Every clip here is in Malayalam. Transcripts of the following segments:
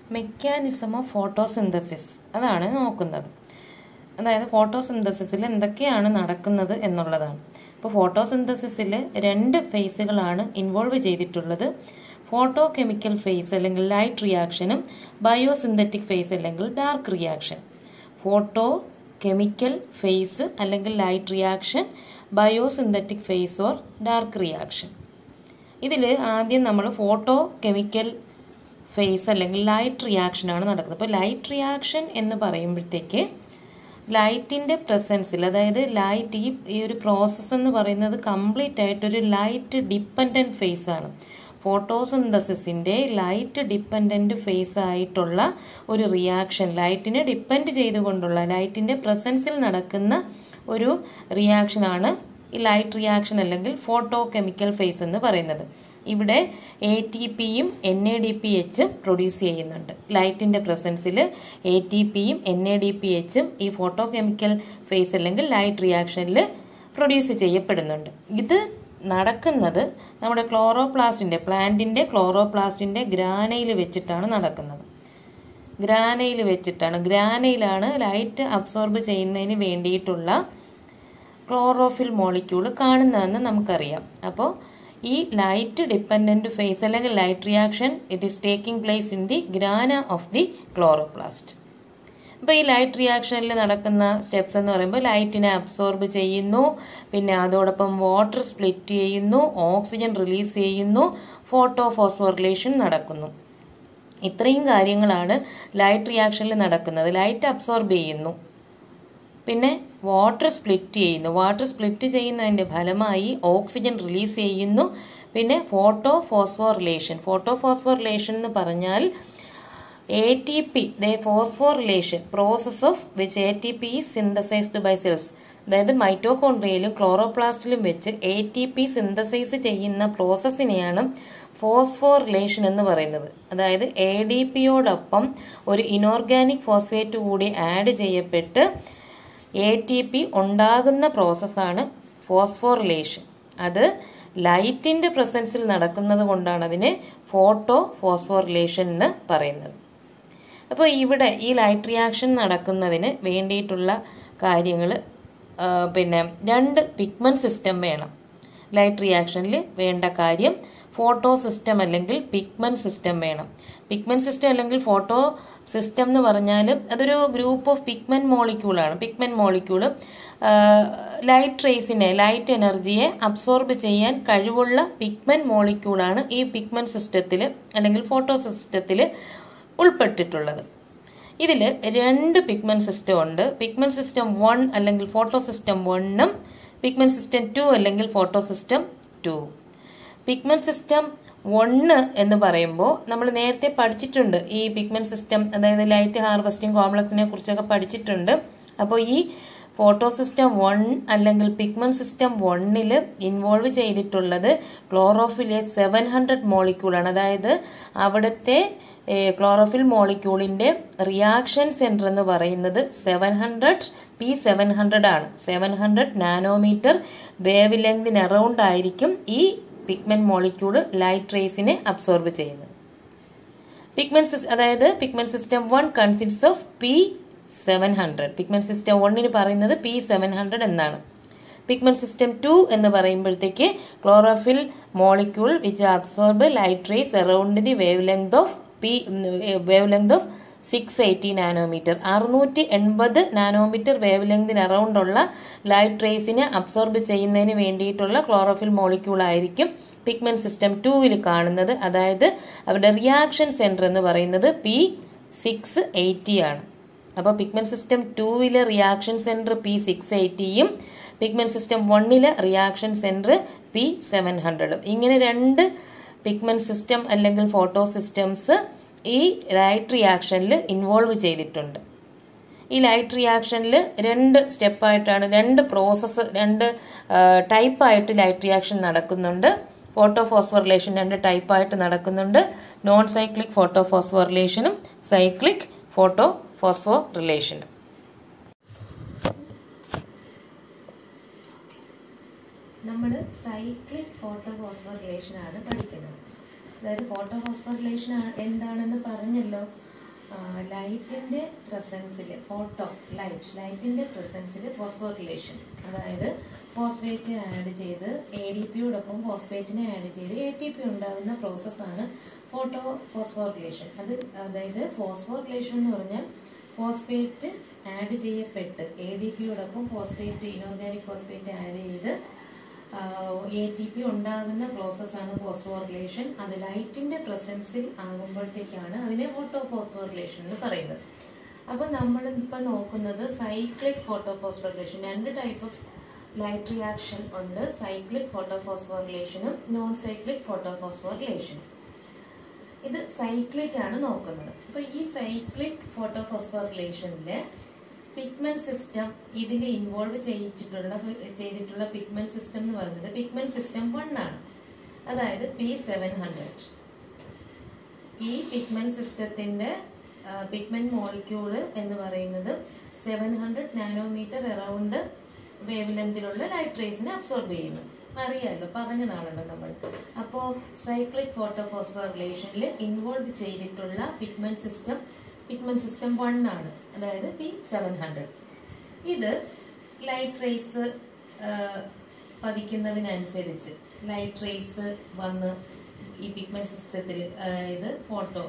മെക്കാനിസം ഓഫ് ഫോട്ടോസിന്തസിസ് അതാണ് നോക്കുന്നത് അതായത് ഫോട്ടോസിന്തസിസിൽ എന്തൊക്കെയാണ് നടക്കുന്നത് എന്നുള്ളതാണ് ഇപ്പോൾ ഫോട്ടോസിന്തസിസിൽ രണ്ട് ഫേസുകളാണ് ഇൻവോൾവ് ചെയ്തിട്ടുള്ളത് ഫോട്ടോ കെമിക്കൽ ഫേസ് അല്ലെങ്കിൽ ലൈറ്റ് റിയാക്ഷനും ബയോസിന്തറ്റിക് ഫേസ് അല്ലെങ്കിൽ dark reaction photochemical phase അല്ലെങ്കിൽ light reaction biosynthetic phase or dark reaction ഇതിൽ ആദ്യം നമ്മൾ ഫോട്ടോ കെമിക്കൽ ഫേസ് അല്ലെങ്കിൽ ലൈറ്റ് റിയാക്ഷൻ ആണ് നടക്കുന്നത് അപ്പോൾ ലൈറ്റ് റിയാക്ഷൻ എന്ന് പറയുമ്പോഴത്തേക്ക് ലൈറ്റിൻ്റെ പ്രസൻസിൽ അതായത് ലൈറ്റ് ഈ ഈ ഒരു പ്രോസസ്സ് എന്ന് പറയുന്നത് കംപ്ലീറ്റ് ആയിട്ടൊരു ലൈറ്റ് ഡിപ്പെൻഡൻറ്റ് ഫേസ് ആണ് ഫോട്ടോസിന്തസിസിൻ്റെ ലൈറ്റ് ഡിപ്പെൻഡൻറ്റ് ഫേസ് ആയിട്ടുള്ള ഒരു റിയാക്ഷൻ ലൈറ്റിനെ ഡിപ്പെൻഡ് ചെയ്തുകൊണ്ടുള്ള ലൈറ്റിൻ്റെ പ്രസൻസിൽ നടക്കുന്ന ഒരു റിയാക്ഷനാണ് ഈ ലൈറ്റ് റിയാക്ഷൻ അല്ലെങ്കിൽ ഫോട്ടോ കെമിക്കൽ ഫേസ് എന്ന് പറയുന്നത് ഇവിടെ എ ടി പിയും എൻ എ ഡി പി എച്ചും പ്രൊഡ്യൂസ് ചെയ്യുന്നുണ്ട് ലൈറ്റിൻ്റെ പ്രസൻസിൽ എ ടി പിയും എൻ എ ഡി പി എച്ചും ഈ ഫോട്ടോ കെമിക്കൽ ഫേസ് അല്ലെങ്കിൽ ലൈറ്റ് റിയാക്ഷനിൽ പ്രൊഡ്യൂസ് ചെയ്യപ്പെടുന്നുണ്ട് ഇത് നടക്കുന്നത് നമ്മുടെ ക്ലോറോപ്ലാസ്റ്റിൻ്റെ പ്ലാന്റിൻ്റെ ക്ലോറോപ്ലാസ്റ്റിൻ്റെ ഗ്രാനയിൽ വെച്ചിട്ടാണ് നടക്കുന്നത് ഗ്രാനയിൽ വെച്ചിട്ടാണ് ഗ്രാനയിലാണ് ലൈറ്റ് അബ്സോർബ് ചെയ്യുന്നതിന് വേണ്ടിയിട്ടുള്ള ക്ലോറോഫിൽ മോളിക്യൂൾ കാണുന്നതെന്ന് നമുക്കറിയാം അപ്പോൾ ഈ ലൈറ്റ് ഡിപ്പെൻഡൻറ്റ് ഫേസ് അല്ലെങ്കിൽ light reaction it is taking place in the grana of the chloroplast അപ്പോൾ ഈ ലൈറ്റ് റിയാക്ഷനിൽ നടക്കുന്ന സ്റ്റെപ്സ് എന്ന് പറയുമ്പോൾ ലൈറ്റിനെ അബ്സോർബ് ചെയ്യുന്നു പിന്നെ അതോടൊപ്പം വാട്ടർ സ്പ്ലിറ്റ് ചെയ്യുന്നു ഓക്സിജൻ റിലീസ് ചെയ്യുന്നു ഫോട്ടോ ഫോസ്ഫോറിലേഷൻ നടക്കുന്നു ഇത്രയും കാര്യങ്ങളാണ് ലൈറ്റ് റിയാക്ഷനിൽ നടക്കുന്നത് ലൈറ്റ് അബ്സോർബ് ചെയ്യുന്നു പിന്നെ വാട്ടർ സ്പ്ലിറ്റ് ചെയ്യുന്നു വാട്ടർ സ്പ്ലിറ്റ് ചെയ്യുന്നതിൻ്റെ ഫലമായി ഓക്സിജൻ റിലീസ് ചെയ്യുന്നു പിന്നെ ഫോട്ടോ ഫോസ്ഫോറിലേഷൻ ഫോട്ടോ ഫോസ്ഫോറിലേഷൻ എന്ന് പറഞ്ഞാൽ A T P the phosphorylation process of which A T P is synthesized by cells അതായത് മൈറ്റോകോൺട്രിയയിലും ക്ലോറോപ്ലാസ്റ്റിലും വെച്ച് എ ടി പി സിന്തസൈസ് ചെയ്യുന്ന പ്രോസസ്സിനെയാണ് ഫോസ്ഫോറിലേഷൻ എന്ന് പറയുന്നത് അതായത് എ ഡി പിയോടൊപ്പം ഒരു ഇനോർഗാനിക് ഫോസ്ഫേറ്റ് കൂടി ആഡ് ചെയ്യപ്പെട്ട് എ ടി പി ഉണ്ടാകുന്ന പ്രോസസ്സാണ് ഫോസ്ഫോറിലേഷൻ അത് ലൈറ്റിൻ്റെ പ്രസൻസിൽ നടക്കുന്നത് കൊണ്ടാണ് അതിനെ ഫോട്ടോ ഫോസ്ഫോറിലേഷൻ എന്ന് പറയുന്നത് അപ്പോൾ ഇവിടെ ഈ ലൈറ്റ് റിയാക്ഷൻ നടക്കുന്നതിന് വേണ്ടിയിട്ടുള്ള കാര്യങ്ങൾ പിന്നെ രണ്ട് പിഗ്മെൻറ്റ് സിസ്റ്റം വേണം ലൈറ്റ് റിയാക്ഷനിൽ വേണ്ട കാര്യം ഫോട്ടോ സിസ്റ്റം അല്ലെങ്കിൽ പിഗ്മെൻറ്റ് സിസ്റ്റം വേണം പിഗ്മെൻറ്റ് സിസ്റ്റം അല്ലെങ്കിൽ ഫോട്ടോ സിസ്റ്റം എന്ന് പറഞ്ഞാൽ അതൊരു ഗ്രൂപ്പ് ഓഫ് പിഗ്മെൻറ്റ് മോളിക്യൂളാണ് പിഗ്മെൻറ്റ് മോളിക്യൂള് ലൈറ്റ് റേസിനെ ലൈറ്റ് എനർജിയെ അബ്സോർബ് ചെയ്യാൻ കഴിവുള്ള പിഗ്മെൻറ്റ് മോളിക്യൂളാണ് ഈ പിഗ്മെൻറ്റ് സിസ്റ്റത്തിൽ അല്ലെങ്കിൽ ഫോട്ടോ സിസ്റ്റത്തിൽ ഉൾപ്പെട്ടിട്ടുള്ളത് ഇതിൽ രണ്ട് പിഗ്മെൻറ്റ് സിസ്റ്റം ഉണ്ട് പിഗ്മെൻറ്റ് സിസ്റ്റം വൺ അല്ലെങ്കിൽ ഫോട്ടോ സിസ്റ്റം വണ്ണും പിഗ്മെൻറ്റ് സിസ്റ്റം ടു അല്ലെങ്കിൽ photosystem two pigment system ഒന്ന് എന്ന് പറയുമ്പോൾ നമ്മൾ നേരത്തെ പഠിച്ചിട്ടുണ്ട് ഈ പിഗ്മെൻറ്റ് സിസ്റ്റം അതായത് ലൈറ്റ് ഹാർവസ്റ്റിംഗ് കോംപ്ലക്സിനെ കുറിച്ചൊക്കെ പഠിച്ചിട്ടുണ്ട് അപ്പോൾ ഈ ഫോട്ടോ സിസ്റ്റം വൺ അല്ലെങ്കിൽ പിഗ്മെൻറ്റ് സിസ്റ്റം വണ്ണിൽ ഇൻവോൾവ് ചെയ്തിട്ടുള്ളത് ക്ലോറോഫിലെ സെവൻ ഹൺഡ്രഡ് മോളിക്യൂളാണ് അതായത് അവിടുത്തെ ക്ലോറോഫിൽ മോളിക്യൂളിൻ്റെ റിയാക്ഷൻ സെൻറ്റർ എന്ന് പറയുന്നത് seven hundred P seven hundred ആണ് seven hundred nanometre wavelength around ആയിരിക്കും ഈ പിഗ്മെന്റ് മോളിക്യൂള് ലൈറ്റ് റേസിനെ അബ്സോർബ് ചെയ്യുന്നത് പിഗ്മെന്റ് സിസ്റ്റം അതായത് pigment system one consists of P seven hundred pigment system വണ്ണിന് പറയുന്നത് പി സെവൻ ഹൺഡ്രഡ് എന്നാണ് പിഗ്മെന്റ് സിസ്റ്റം ടു എന്ന് പറയുമ്പോഴത്തേക്ക് chlorophyll molecule which absorb light rays around the wavelength of P wavelength of six eighty nanometre അറുന്നൂറ്റി എൺപത് നാനോമീറ്റർ വേവ് ലെങ്തിന് അറൗണ്ട് ഉള്ള ലൈറ്റ് റേസിനെ അബ്സോർബ് ചെയ്യുന്നതിന് വേണ്ടിയിട്ടുള്ള ക്ലോറോഫിൽ മോളിക്യൂൾ ആയിരിക്കും പിഗ്മെന്റ് സിസ്റ്റം ടൂവിൽ കാണുന്നത് അതായത് അവരുടെ റിയാക്ഷൻ സെന്റർ എന്ന് പറയുന്നത് പി സിക്സ് എയ്റ്റി ആണ് അപ്പോൾ പിഗ്മെന്റ് സിസ്റ്റം ടൂവിലെ റിയാക്ഷൻ സെന്റർ പി സിക്സ് എയ്റ്റിയും പിഗ്മെന്റ് സിസ്റ്റം വണ്ണിലെ റിയാക്ഷൻ സെന്റർ പി സെവൻ ഹൺഡ്രഡും ഇങ്ങനെ രണ്ട് പിഗ്മെന്റ് സിസ്റ്റം അല്ലെങ്കിൽ ഫോട്ടോ സിസ്റ്റംസ് ഈ ലൈറ്റ് റിയാക്ഷനിൽ ഇൻവോൾവ് ചെയ്തിട്ടുണ്ട് ഈ ലൈറ്റ് റിയാക്ഷനിൽ രണ്ട് സ്റ്റെപ്പായിട്ടാണ് രണ്ട് പ്രോസസ്സ് രണ്ട് ടൈപ്പായിട്ട് ലൈറ്റ് റിയാക്ഷൻ നടക്കുന്നുണ്ട് ഫോട്ടോ ഫോസ്ഫോറിലേഷൻ രണ്ട് ടൈപ്പായിട്ട് നടക്കുന്നുണ്ട് നോൺ സൈക്ലിക് ഫോട്ടോ ഫോസ്ഫോറിലേഷനും സൈക്ലിക് ഫോട്ടോ ഫോസ്ഫോറിലേഷനും നമ്മൾ സൈക്ലിക് ഫോട്ടോ ഫോസ്ഫോറിലേഷൻ ആണ് പഠിക്കുന്നത് അതായത് ഫോട്ടോ ഫോസ്ഫോറിലേഷൻ എന്താണെന്ന് പറഞ്ഞല്ലോ ലൈറ്റിൻ്റെ പ്രസൻസിൽ ഫോട്ടോ ലൈറ്റ് ലൈറ്റിൻ്റെ പ്രസൻസിൽ ഫോസ്ഫോറിലേഷൻ അതായത് ഫോസ്ഫേറ്റ് ആഡ് ചെയ്ത് എ ഡി പിയോടൊപ്പം ഫോസ്ഫേറ്റിനെ ആഡ് ചെയ്ത് എ ടി പി ഉണ്ടാകുന്ന പ്രോസസ്സാണ് ഫോട്ടോ ഫോസ്ഫോറിലേഷൻ അത് അതായത് ഫോസ്ഫോറിലേഷൻ എന്ന് പറഞ്ഞാൽ ഫോസ്ഫേറ്റ് ആഡ് ചെയ്യപ്പെട്ട് എ ഡി പിയോടൊപ്പം ഫോസ്ഫേറ്റ് ഇനോർഗാനിക് ഫോസ്ഫേറ്റ് ആഡ് ചെയ്ത് എ ടി പി ഉണ്ടാകുന്ന പ്രോസസ്സാണ് ഫോസ്ഫോറിലേഷൻ അത് ലൈറ്റിന്റെ പ്രസൻസിൽ ആകുമ്പോഴത്തേക്കാണ് അതിനെ ഫോട്ടോ ഫോസ്ഫോറിലേഷൻ എന്ന് പറയുന്നത് അപ്പോൾ നമ്മൾ ഇപ്പം നോക്കുന്നത് സൈക്ലിക് ഫോട്ടോ ഫോസ്ഫോറിലേഷൻ രണ്ട് ടൈപ്പ് ഓഫ് ലൈറ്റ് റിയാക്ഷൻ ഉണ്ട് സൈക്ലിക് ഫോട്ടോ ഫോസ്ഫോറിലേഷനും നോൺ സൈക്ലിക് ഫോട്ടോ ഫോസ്ഫോറിലേഷനും ഇത് സൈക്ലിക് ആണ് നോക്കുന്നത് അപ്പോൾ ഈ സൈക്ലിക് ഫോട്ടോ ഫോസ്ഫോറിലേഷനിൽ പിഗ്മെന്റ് സിസ്റ്റം ഇതിൽ ഇൻവോൾവ് ചെയ്തിട്ടുള്ള ചെയ്തിട്ടുള്ള പിഗ്മെന്റ് സിസ്റ്റം എന്ന് പറയുന്നത് പിഗ്മെന്റ് സിസ്റ്റം വൺ ആണ് അതായത് പി സെവൻ ഹൺഡ്രഡ് ഈ പിഗ്മെന്റ് സിസ്റ്റത്തിന്റെ പിഗ്മെന്റ് മോളിക്യൂള് എന്ന് പറയുന്നത് seven hundred nanometre around wave ലെന്തിലുള്ള ലൈറ്റ് റേസിനെ അബ്സോർബ് ചെയ്യുന്നു അറിയാമല്ലോ പറഞ്ഞതാണല്ലോ നമ്മൾ അപ്പോൾ സൈക്ലിക് ഫോട്ടോ ഫോസ്ഫോറിലേഷനിൽ ഇൻവോൾവ് ചെയ്തിട്ടുള്ള pigment system pigment system one ആണ് അതായത് പി സെവൻ ഹൺഡ്രഡ് ഇത് ലൈറ്റ് റേസ് പതിക്കുന്നതിനനുസരിച്ച് ലൈറ്റ് റേസ് വന്ന് ഈ പിഗ്മെന്റ് സിസ്റ്റത്തിൽ അതായത് ഫോട്ടോ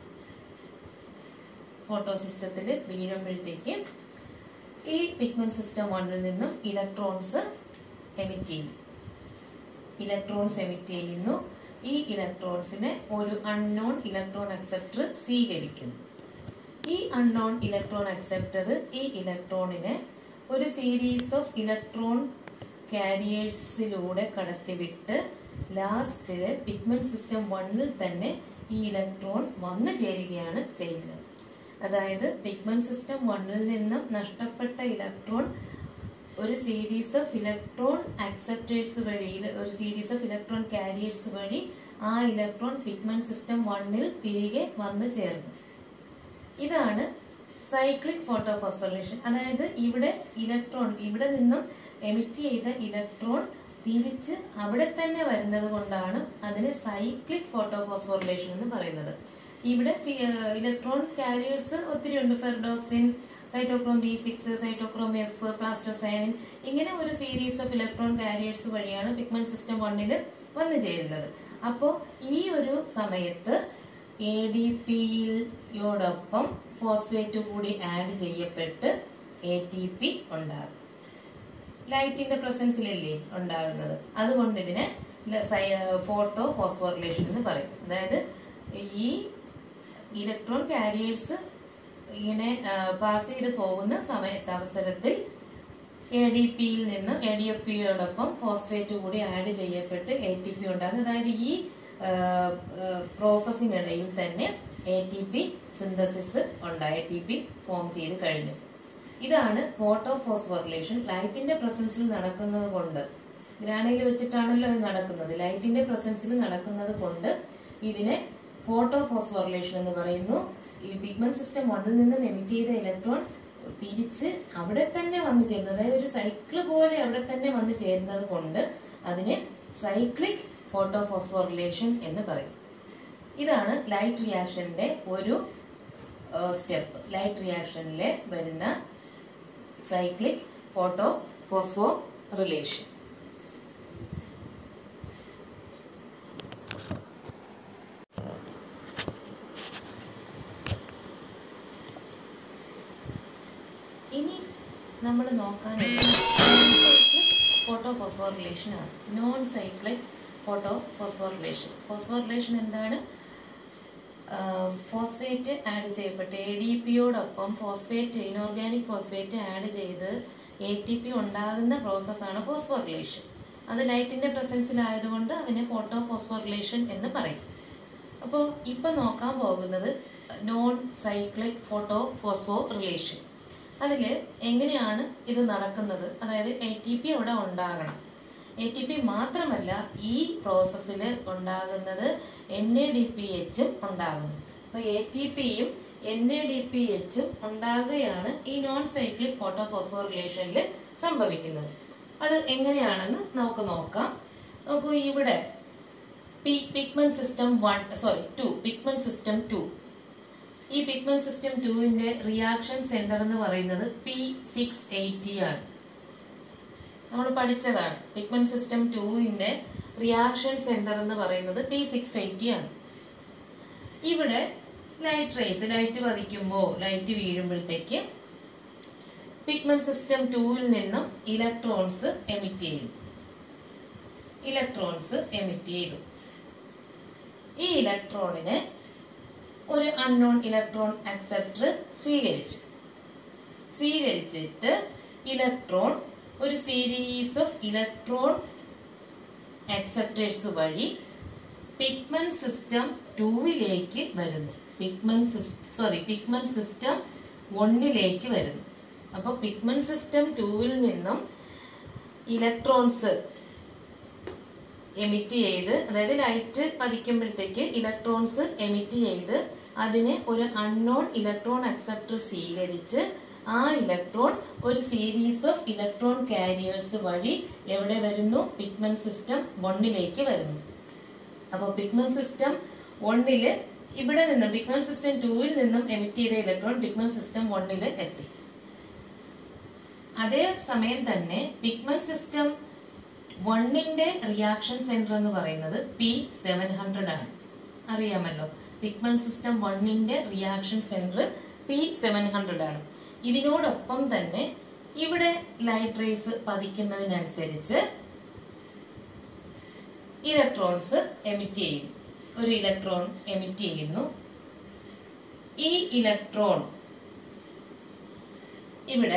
ഫോട്ടോ സിസ്റ്റത്തിൽ വീഴുമ്പോഴത്തേക്ക് ഈ പിഗ്മെന്റ് സിസ്റ്റം വണ്ണിൽ നിന്നും ഇലക്ട്രോൺസ് എമിറ്റ് ചെയ്യും ഇലക്ട്രോൺസ് എമിറ്റ് ചെയ്യുന്നു ഈ ഇലക്ട്രോൺസിനെ ഒരു അൺനോൺ ഇലക്ട്രോൺ അക്സെപ്റ്റർ സ്വീകരിക്കുന്നു ഈ അൺനോൺ ഇലക്ട്രോൺ അക്സെപ്റ്റർ ഈ ഇലക്ട്രോണിനെ ഒരു സീരീസ് ഓഫ് ഇലക്ട്രോൺ കാരിയേഴ്സിലൂടെ കടത്തിവിട്ട് ലാസ്റ്റില് പിഗ്മെന്റ് സിസ്റ്റം വണ്ണിൽ തന്നെ ഈ ഇലക്ട്രോൺ വന്നു ചേരുകയാണ് ചെയ്യുന്നത് അതായത് പിഗ്മെന്റ് സിസ്റ്റം വണ്ണിൽ നിന്നും നഷ്ടപ്പെട്ട ഇലക്ട്രോൺ ഒരു സീരീസ് ഓഫ് ഇലക്ട്രോൺ അക്സെപ്റ്റേഴ്സ് വഴി ഒരു സീരീസ് ഓഫ് ഇലക്ട്രോൺ കാരിയേഴ്സ് വഴി ആ ഇലക്ട്രോൺ പിഗ്മെന്റ് സിസ്റ്റം വണ്ണിൽ തിരികെ വന്നു ചേർന്നു ഇതാണ് സൈക്ലിക് ഫോട്ടോ ഫോസ്ഫോറിലേഷൻ അതായത് ഇവിടെ ഇലക്ട്രോൺ ഇവിടെ നിന്നും എമിറ്റ് ചെയ്ത ഇലക്ട്രോൺ തിരിച്ച് അവിടെ തന്നെ വരുന്നത് കൊണ്ടാണ് അതിന് സൈക്ലിക് ഫോട്ടോ ഫോസ്ഫോറിലേഷൻ എന്ന് പറയുന്നത് ഇവിടെ ഇലക്ട്രോൺ കാരിയേഴ്സ് ഒത്തിരി ഉണ്ട് ferredoxin cytochrome B six cytochrome F plastocyanin ഇങ്ങനെ ഒരു സീരീസ് ഓഫ് ഇലക്ട്രോൺ കാരിയേഴ്സ് വഴിയാണ് പിഗ്മെന്റ് സിസ്റ്റം വണ്ണിൽ വന്നു ചേരുന്നത് അപ്പോൾ ഈ ഒരു സമയത്ത് എ ഡി പിയോടൊപ്പം ഫോസ്ഫേറ്റ് കൂടി ആഡ് ചെയ്യപ്പെട്ട് എ ടി പി ഉണ്ടാകും ലൈറ്റിന്റെ പ്രസൻസിലല്ലേ ഉണ്ടാകുന്നത് അതുകൊണ്ട് ഇതിനെ ഫോട്ടോ ഫോസ്ഫോറിലേഷൻ എന്ന് പറയും അതായത് ഈ ഇലക്ട്രോൺ കാരിയേഴ്സ് ഇങ്ങനെ പാസ് ചെയ്ത് പോകുന്ന സമയത്ത് അവസരത്തിൽ എ ഡി പിയിൽ നിന്ന് എ ഡി എഫ് പിയോടൊപ്പം ഫോസ്ഫേറ്റ് കൂടി ആഡ് ചെയ്യപ്പെട്ട് എ ടി പി ഉണ്ടാകുന്നു അതായത് ഈ പ്രോസസ്സിനിടയിൽ തന്നെ എ ടി പി സിന്തസിസ് ഉണ്ടായി എ ടി പി ഫോം ചെയ്ത് കഴിഞ്ഞു ഇതാണ് ഫോട്ടോ ഫോസ്ഫോറിലേഷൻ ലൈറ്റിന്റെ പ്രസൻസിൽ നടക്കുന്നത് കൊണ്ട് ഗ്രാനയിൽ വെച്ചിട്ടാണല്ലോ ഇത് നടക്കുന്നത് ലൈറ്റിന്റെ പ്രസൻസിൽ നടക്കുന്നത് കൊണ്ട് ഇതിനെ ഫോട്ടോ ഫോസ്ഫോറിലേഷൻ എന്ന് പറയുന്നു ഈ പിഗ്മെന്റ് സിസ്റ്റം വണ്ണിൽ നിന്നും എമിറ്റ് ചെയ്ത ഇലക്ട്രോൺ തിരിച്ച് അവിടെ തന്നെ വന്നു ചേരുന്നത് അതായത് ഒരു സൈക്കിൾ പോലെ അവിടെ തന്നെ വന്നു ചേരുന്നത് കൊണ്ട് അതിനെ സൈക്ലിക് ഫോട്ടോ ഫോസ്ഫോറിലേഷൻ എന്ന് പറയും ഇതാണ് ലൈറ്റ് റിയാക്ഷന്റെ ഒരു സ്റ്റെപ്പ് ലൈറ്റ് റിയാക്ഷനിൽ വരുന്ന സൈക്ലിക് ഫോട്ടോ ഫോസ്ഫോ റിലേഷൻ ഇനി നമ്മൾ നോക്കാനുള്ളത് ഫോട്ടോ ഫോസ്ഫോറിലേഷൻ ആണ് non cyclic photo phosphorylation phosphorylation എന്താണ് ഫോസ്ഫേറ്റ് ആഡ് ചെയ്യപ്പെട്ട് എ ഡി പിയോടൊപ്പം ഫോസ്ഫേറ്റ് ഇനോർഗാനിക് ഫോസ്ഫേറ്റ് ആഡ് ചെയ്ത് എ ടി പി ഉണ്ടാകുന്ന പ്രോസസ്സാണ് ഫോസ്ഫോറിലേഷൻ അത് ലൈറ്റിന്റെ പ്രസൻസിലായതുകൊണ്ട് അതിനെ ഫോട്ടോ ഫോസ്ഫോറിലേഷൻ എന്ന് പറയും അപ്പോൾ ഇപ്പം നോക്കാൻ പോകുന്നത് non cyclic photo phosphorylation അതിൽ എങ്ങനെയാണ് ഇത് നടക്കുന്നത് അതായത് എ ടി പി അവിടെ ഉണ്ടാകണം എ ടി പി മാത്രമല്ല ഈ പ്രോസസ്സിൽ ഉണ്ടാകുന്നത് എൻ എ ഡി പി എച്ചും ഉണ്ടാകുന്നു അപ്പോൾ എ ടി പിയും എൻ എ ഡി പി എച്ചും ഉണ്ടാകുകയാണ് ഈ നോൺ സൈക്ലിക് ഫോട്ടോ ഫോസ്ഫോറിലേഷനിൽ സംഭവിക്കുന്നത് അത് എങ്ങനെയാണെന്ന് നമുക്ക് നോക്കാം നോക്കൂ ഇവിടെ P pigment system one sorry two pigment system two ഈ പിഗ്മെന്റ് സിസ്റ്റം ടുവിന്റെ റിയാക്ഷൻ സെന്റർ എന്ന് പറയുന്നത് പി സിക്സ് എയ്റ്റി ആണ് നമ്മൾ പഠിച്ചതാണ് പിഗ്മെന്റ് സിസ്റ്റം ടുവിന്റെ റിയാക്ഷൻ സെന്റർ എന്ന് പറയുന്നത് പി സിക്സ് എയ്റ്റി ആണ് ഇവിടെ ലൈറ്റ് റേസ് ലൈറ്റ് പതിക്കുമ്പോൾ ലൈറ്റ് വീഴുമ്പോഴത്തേക്ക് പിഗ്മെന്റ് സിസ്റ്റം ടുവിൽ നിന്നും ഇലക്ട്രോൺസ് എമിറ്റ് ചെയ്തു ഇലക്ട്രോൺസ് എമിറ്റ് ചെയ്തു ഈ ഇലക്ട്രോണിനെ ഒരു അൺനോൺ ഇലക്ട്രോൺ അക്സെപ്റ്റർ സ്വീകരിച്ചു സ്വീകരിച്ചിട്ട് ഇലക്ട്രോൺ ഒരു സീരീസ് ഓഫ് ഇലക്ട്രോൺ അക്സെപ്റ്റേഴ്സ് വഴി പിഗ്മെന്റ് സിസ്റ്റം ടൂവിലേക്ക് വരുന്നു pigment system sorry pigment system വണ്ണിലേക്ക് വരുന്നു അപ്പോൾ പിഗ്മെന്റ് സിസ്റ്റം ടൂവിൽ നിന്നും ഇലക്ട്രോൺസ് എമിറ്റ് ചെയ്ത് അതായത് ലൈറ്റ് പതിക്കുമ്പോഴത്തേക്ക് ഇലക്ട്രോൺസ് എമിറ്റ് ചെയ്ത് അതിനെ ഒരു അൺനോൺ ഇലക്ട്രോൺ അക്സെപ്റ്റർ സ്വീകരിച്ച് ആ ഇലക്ട്രോൺ ഒരു സീരീസ് ഓഫ് ഇലക്ട്രോൺ കാരിയേഴ്സ് വഴി എവിടെ വരുന്നു പിഗ്മെന്റ് സിസ്റ്റം വണ്ണിലേക്ക് വരുന്നു അപ്പോൾ പിഗ്മെന്റ് സിസ്റ്റം വണ്ണില് ഇവിടെ നിന്നും പിഗ്മെന്റ് സിസ്റ്റം ടൂവിൽ നിന്നും എമിറ്റ് ചെയ്ത ഇലക്ട്രോൺ പിഗ്മെന്റ് സിസ്റ്റം വണ്ണില് എത്തി അതേ സമയം തന്നെ പിഗ്മെന്റ് സിസ്റ്റം വണ്ണിന്റെ റിയാക്ഷൻ സെന്റർ എന്ന് പറയുന്നത് പി സെവൻ ഹൺഡ്രഡ് ആണ് അറിയാമല്ലോ പിഗ്മെന്റ് സിസ്റ്റം വണ്ണിന്റെ reaction centre P seven hundred ആണ് ഇതിനോടൊപ്പം തന്നെ ഇവിടെ ലൈറ്റ് റേസ് പതിക്കുന്നതിനനുസരിച്ച് ഇലക്ട്രോൺസ് എമിറ്റ് ചെയ്യും ഒരു ഇലക്ട്രോൺ എമിറ്റ് ചെയ്യുന്നു ഈ ഇലക്ട്രോൺ ഇവിടെ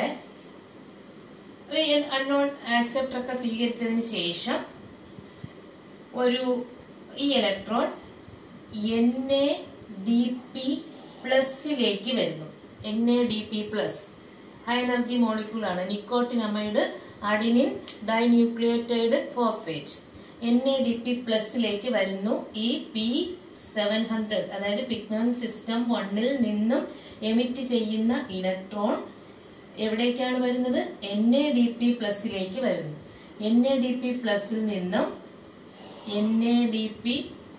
അൺനോൺ ആക്സെപ്റ്റർ ഒക്കെ സ്വീകരിച്ചതിന് ശേഷം ഒരു ഈ electron N A D P പ്ലസിലേക്ക് വരുന്നു N A D P plus high energy molecule ആണ് nicotinamide adenine dinucleotide phosphate N A D P പ്ലസിലേക്ക് വരുന്നു ഈ പി സെവൻ ഹൺഡ്രഡ് അതായത് പിഗ്മെന്റ് സിസ്റ്റം വണ്ണിൽ നിന്നും എമിറ്റ് ചെയ്യുന്ന ഇലക്ട്രോൺ എവിടേക്കാണ് വരുന്നത് എൻ എ ഡി പി പ്ലസിലേക്ക് വരുന്നു എൻ എ ഡി പി പ്ലസിൽ നിന്നും N A D P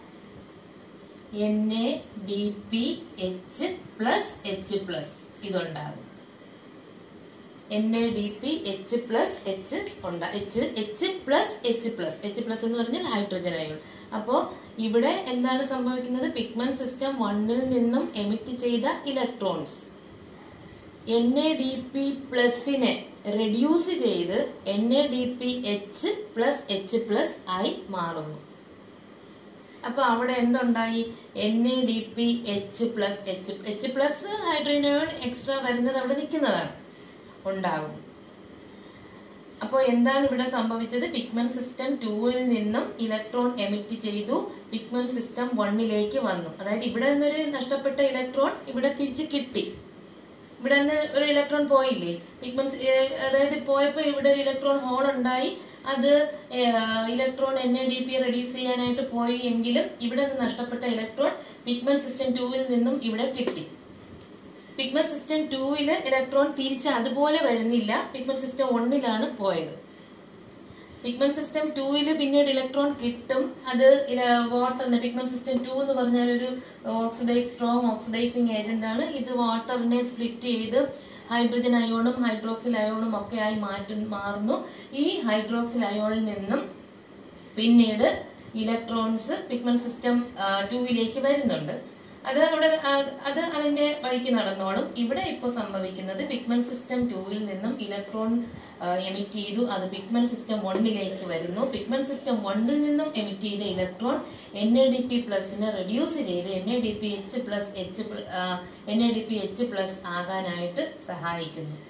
N A D P H plus H plus ഇതുണ്ടാകും N A D P H plus H ഉണ്ടാ H H plus H plus H plus എന്ന് പറഞ്ഞാൽ ഹൈഡ്രജൻ അയോൺ അപ്പോൾ ഇവിടെ എന്താണ് സംഭവിക്കുന്നത് പിഗ്മെന്റ് സിസ്റ്റം വണ്ണിൽ നിന്നും എമിറ്റ് ചെയ്ത electrons N A D P പ്ലസിനെ റെഡ്യൂസ് ചെയ്ത് N A D P H plus H plus ആയി മാറുന്നു അപ്പൊ അവിടെ എന്തുണ്ടായി N A D P H plus H H plus hydrogen extra വരുന്നത് അവിടെ നിൽക്കുന്നതാണ് ഉണ്ടാകും അപ്പോൾ എന്താണ് ഇവിടെ സംഭവിച്ചത് പിഗ്മെന്റ് സിസ്റ്റം ടൂവിൽ നിന്നും ഇലക്ട്രോൺ എമിറ്റ് ചെയ്തു പിഗ്മെന്റ് സിസ്റ്റം വണ്ണിലേക്ക് വന്നു അതായത് ഇവിടെ നിന്നൊരു നഷ്ടപ്പെട്ട ഇലക്ട്രോൺ ഇവിടെ തിരിച്ച് കിട്ടി ഇവിടെ നിന്ന് ഒരു ഇലക്ട്രോൺ പോയില്ലേ പിഗ്മെന്റ് അതായത് പോയപ്പോൾ ഇവിടെ ഒരു ഇലക്ട്രോൺ ഹോൾ ഉണ്ടായി അത് electron N A D P reduce ചെയ്യാനായിട്ട് പോയി എങ്കിലും ഇവിടെ നിന്ന് നഷ്ടപ്പെട്ട ഇലക്ട്രോൺ പിഗ്മെന്റ് സിസ്റ്റം ടൂവിൽ നിന്നും ഇവിടെ കിട്ടി പിഗ്മെന്റ് സിസ്റ്റം ടൂവില് ഇലക്ട്രോൺ തിരിച്ച് അതുപോലെ വരുന്നില്ല പിഗ്മെന്റ് സിസ്റ്റം വണ്ണിലാണ് പോയത് പിഗ്മെന്റ് സിസ്റ്റം ടൂവില് പിന്നീട് ഇലക്ട്രോൺ കിട്ടും അത് വാട്ടറിന് പിഗ്മെന്റ് സിസ്റ്റം ടു എന്ന് പറഞ്ഞാൽ ഒരു ഓക്സിഡൈസ് സ്ട്രോങ് ഓക്സിഡൈസിങ് ഏജന്റ് ആണ് ഇത് വാട്ടറിനെ സ്പ്ലിറ്റ് ചെയ്ത് ഹൈഡ്രജൻ അയോണും ഹൈഡ്രോക്സിൽ അയോണും ഒക്കെ ആയി മാറ്റും മാറുന്നു ഈ ഹൈഡ്രോക്സിൽ അയോണിൽ നിന്നും പിന്നീട് ഇലക്ട്രോൺസ് പിഗ്മെന്റ് സിസ്റ്റം ടൂവിലേക്ക് വരുന്നുണ്ട് അത് അവിടെ അത് അതിന്റെ വഴിക്ക് നടന്നോളും ഇവിടെ ഇപ്പോൾ സംഭവിക്കുന്നത് പിഗ്മെന്റ് സിസ്റ്റം ടൂവിൽ നിന്നും ഇലക്ട്രോൺ എമിറ്റ് ചെയ്തു അത് പിഗ്മെന്റ് സിസ്റ്റം വണ്ണിലേക്ക് വരുന്നു പിഗ്മെന്റ് സിസ്റ്റം വണ്ണിൽ നിന്നും എമിറ്റ് ചെയ്ത electron N A D P പ്ലസിനെ റെഡ്യൂസ് ചെയ്ത് N A D P H plus H N A D P H plus ആകാനായിട്ട് സഹായിക്കുന്നു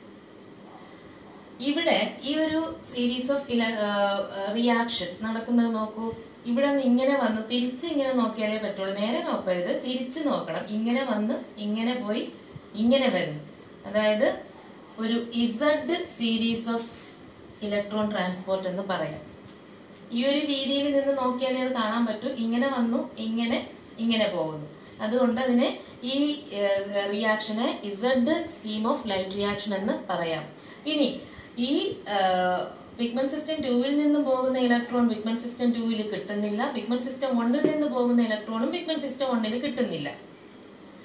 ഇവിടെ ഈ ഒരു സീരീസ് ഓഫ് റിയാക്ഷൻ നടക്കുന്നത് നോക്കൂ ഇവിടെ നിന്ന് ഇങ്ങനെ വന്ന് തിരിച്ച് ഇങ്ങനെ നോക്കിയാലേ പറ്റുള്ളൂ നേരെ നോക്കരുത് തിരിച്ച് നോക്കണം ഇങ്ങനെ വന്ന് ഇങ്ങനെ പോയി ഇങ്ങനെ വരുന്നു അതായത് ഒരു Z series of electron transport എന്ന് പറയാം ഈ ഒരു രീതിയിൽ നിന്ന് നോക്കിയാലേ അത് കാണാൻ പറ്റൂ ഇങ്ങനെ വന്നു ഇങ്ങനെ ഇങ്ങനെ പോകുന്നു അതുകൊണ്ട് അതിനെ ഈ റിയാക്ഷനെ Z scheme of light reaction എന്ന് പറയാം ഇനി ഈ പിഗ്മെന്റ് സിസ്റ്റം ടൂവിൽ നിന്ന് പോകുന്ന ഇലക്ട്രോൺ പിഗ്മെന്റ് സിസ്റ്റം ടൂവിൽ കിട്ടുന്നില്ല പിഗ്മെന്റ് സിസ്റ്റം വണ്ണിൽ നിന്ന് പോകുന്ന ഇലക്ട്രോണും പിഗ്മെന്റ് സിസ്റ്റം വണ്ണിൽ കിട്ടുന്നില്ല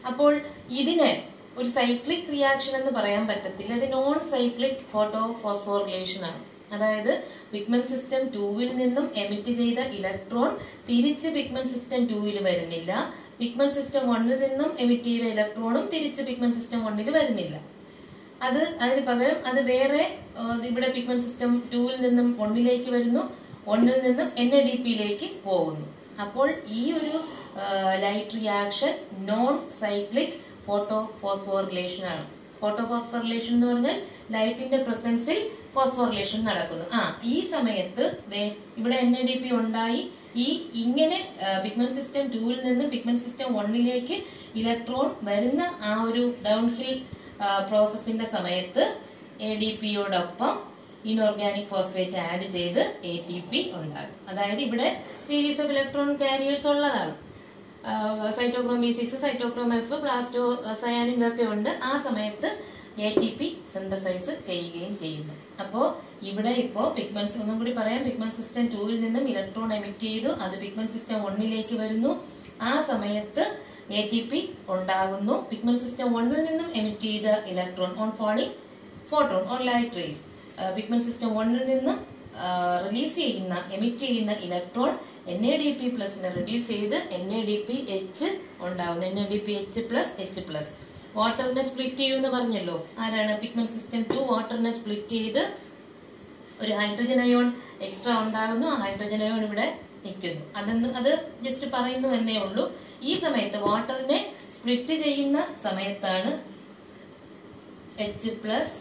അപ്പോൾ ഇതിനെ ഒരു സൈക്ലിക് റിയാക്ഷൻ എന്ന് പറയാൻ പറ്റത്തില്ല ഇത് നോൺ സൈക്ലിക് ഫോട്ടോ ഫോസ്ഫോറിലേഷൻ ആണ് അതായത് പിഗ്മെന്റ് സിസ്റ്റം ടൂവിൽ നിന്നും എമിറ്റ് ചെയ്ത ഇലക്ട്രോൺ തിരിച്ച് പിഗ്മെന്റ് സിസ്റ്റം ടൂവിൽ വരുന്നില്ല പിഗ്മെന്റ് സിസ്റ്റം വണ്ണിൽ നിന്നും എമിറ്റ് ചെയ്ത ഇലക്ട്രോണും തിരിച്ച് പിഗ്മെന്റ് സിസ്റ്റം വണ്ണിൽ വരുന്നില്ല അത് അതിന് പകരം അത് വേറെ ഏഹ്, ഇവിടെ പിഗ്മെന്റ് സിസ്റ്റം ടൂവിൽ നിന്നും ഒന്നിലേക്ക് വരുന്നു ഒന്നിൽ നിന്നും എൻ എ ഡി പിയിലേക്ക് പോകുന്നു അപ്പോൾ ഈ ഒരു light reaction non cyclic photo phosphorylation ആണ് ഫോട്ടോ ഫോസ്ഫോറിലേഷൻ എന്ന് പറഞ്ഞാൽ ലൈറ്റിന്റെ പ്രസൻസിൽ ഫോസ്ഫോറിലേഷൻ നടക്കുന്നു ആ ഈ സമയത്ത് ദേ ഇവിടെ എൻ എ ഡി പി ഉണ്ടായി ഈ ഇങ്ങനെ പിഗ്മെന്റ് സിസ്റ്റം ടൂവിൽ നിന്ന് പിഗ്മെന്റ് സിസ്റ്റം വണ്ണിലേക്ക് ഇലക്ട്രോൺ വരുന്ന ആ ഒരു ഡൗൺ ഹിൽ പ്രോസസ്സിന്റെ സമയത്ത് എ ഡി പിയോടൊപ്പം ഇൻഓർഗാനിക് ഫോസ്ഫേറ്റ് ആഡ് ചെയ്ത് എ ടി പി ഉണ്ടാകും അതായത് ഇവിടെ സീരീസ് ഓഫ് ഇലക്ട്രോൺ കാരിയേഴ്സ് ഉള്ളതാണ് cytochrome B six cytochrome F plastocyanin ഇതൊക്കെ ഉണ്ട് ആ സമയത്ത് എ ടി പി സിന്തസൈസ് ചെയ്യുകയും ചെയ്യുന്നു അപ്പോൾ ഇവിടെ ഇപ്പോൾ പിഗ്മെന്റ് ഒന്നും കൂടി പറയാം പിഗ്മെന്റ് സിസ്റ്റം ടൂവിൽ നിന്നും ഇലക്ട്രോൺ എമിറ്റ് ചെയ്തു അത് പിഗ്മെന്റ് സിസ്റ്റം വണ്ണിലേക്ക് വരുന്നു ആ സമയത്ത് എ ടി പി ഉണ്ടാകുന്നു പിഗ്മെന്റ് സിസ്റ്റം വണ്ണിൽ നിന്നും എമിറ്റ് ചെയ്ത electron on falling photon or light rays pigment system വണ്ണിൽ നിന്നും റിലീസ് ചെയ്യുന്ന എമിറ്റ് ചെയ്യുന്ന electron N A D P പ്ലസിനെ റിഡ്യൂസ് ചെയ്ത് N A D P H ഉണ്ടാവുന്നു N A D P H plus H plus വാട്ടറിനെ സ്പ്ലിറ്റ് ചെയ്യുമെന്ന് പറഞ്ഞല്ലോ ആരാണ് പിഗ്മെന്റ് സിസ്റ്റം ടു വാട്ടറിനെ സ്പ്ലിറ്റ് ചെയ്ത് ഒരു ഹൈഡ്രജൻ അയോൺ എക്സ്ട്രാ ഉണ്ടാകുന്നു ആ ഹൈഡ്രജൻ അയോൺ ഇവിടെ നിൽക്കുന്നു അതെന്ന് അത് ജസ്റ്റ് പറയുന്നു എന്നേ ഉള്ളൂ ഈ സമയത്ത് വാട്ടറിനെ സ്പ്ലിറ്റ് ചെയ്യുന്ന സമയത്താണ് H plus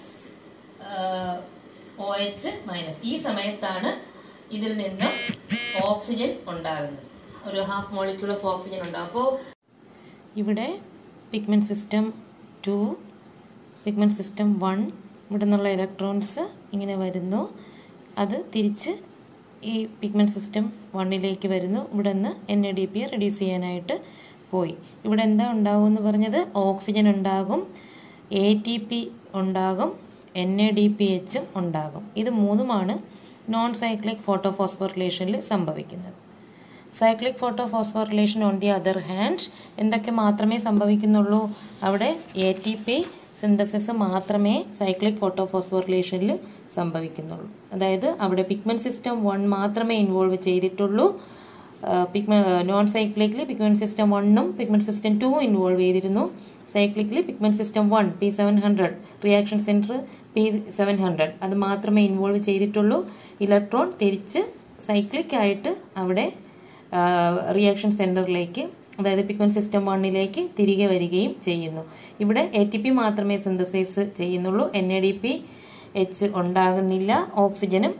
O H minus ഈ സമയത്താണ് ഇതിൽ നിന്ന് ഓക്സിജൻ ഉണ്ടാകുന്നത് ഒരു ഹാഫ് മോളിക്യൂൾ ഓഫ് ഓക്സിജൻ ഉണ്ടാകും അപ്പോൾ ഇവിടെ pigment system two pigment system one ഇവിടെ നിന്നുള്ള ഇലക്ട്രോൺസ് ഇങ്ങനെ വരുന്നു അത് തിരിച്ച് ഈ പിഗ്മെന്റ് സിസ്റ്റം വണ്ണിലേക്ക് വരുന്നു ഇവിടെ നിന്ന് N A D P reduce ചെയ്യാനായിട്ട് പോയി ഇവിടെ എന്താ ഉണ്ടാവും എന്ന് പറഞ്ഞത് ഓക്സിജൻ ഉണ്ടാകും എ ടി പി ഉണ്ടാകും എൻ എ ഡി പി എച്ചും ഉണ്ടാകും ഇത് മൂന്നുമാണ് നോൺ സൈക്ലിക് ഫോട്ടോഫോസ്ഫോറിലേഷനിൽ സംഭവിക്കുന്നത് cyclic photophosphorylation on the other hand എന്തൊക്കെ മാത്രമേ സംഭവിക്കുന്നുള്ളൂ അവിടെ എ ടി പി സിന്തസിസ് മാത്രമേ സൈക്ലിക് ഫോട്ടോഫോസ്ഫോറിലേഷനിൽ സംഭവിക്കുന്നുള്ളൂ അതായത് അവിടെ പിഗ്മെന്റ് സിസ്റ്റം വൺ മാത്രമേ ഇൻവോൾവ് ചെയ്തിട്ടുള്ളൂ പിഗ്മെ നോൺ സൈക്ലിക്കിൽ പിഗ്മെന്റ് സിസ്റ്റം വണ്ണും പിഗ്മെന്റ് സിസ്റ്റം ടു ഇൻവോൾവ് ചെയ്തിരുന്നു സൈക്ലിക്കിൽ pigment system one P seven hundred reaction centre P seven hundred അത് മാത്രമേ ഇൻവോൾവ് ചെയ്തിട്ടുള്ളൂ ഇലക്ട്രോൺ തിരിച്ച് സൈക്ലിക് ആയിട്ട് അവിടെ റിയാക്ഷൻ സെന്ററിലേക്ക് അതായത് പിഗ്മെന്റ് സിസ്റ്റം വണ്ണിലേക്ക് തിരികെ വരികയും ചെയ്യുന്നു ഇവിടെ എ ടി പി മാത്രമേ സിന്തസൈസ് ചെയ്യുന്നുള്ളൂ N A D P H ഉണ്ടാകുന്നില്ല ഓക്സിജനും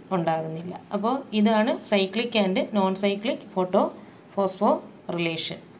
ഉണ്ടാകുന്നില്ല അപ്പോൾ ഇതാണ് cyclic and non cyclic photo phospho relation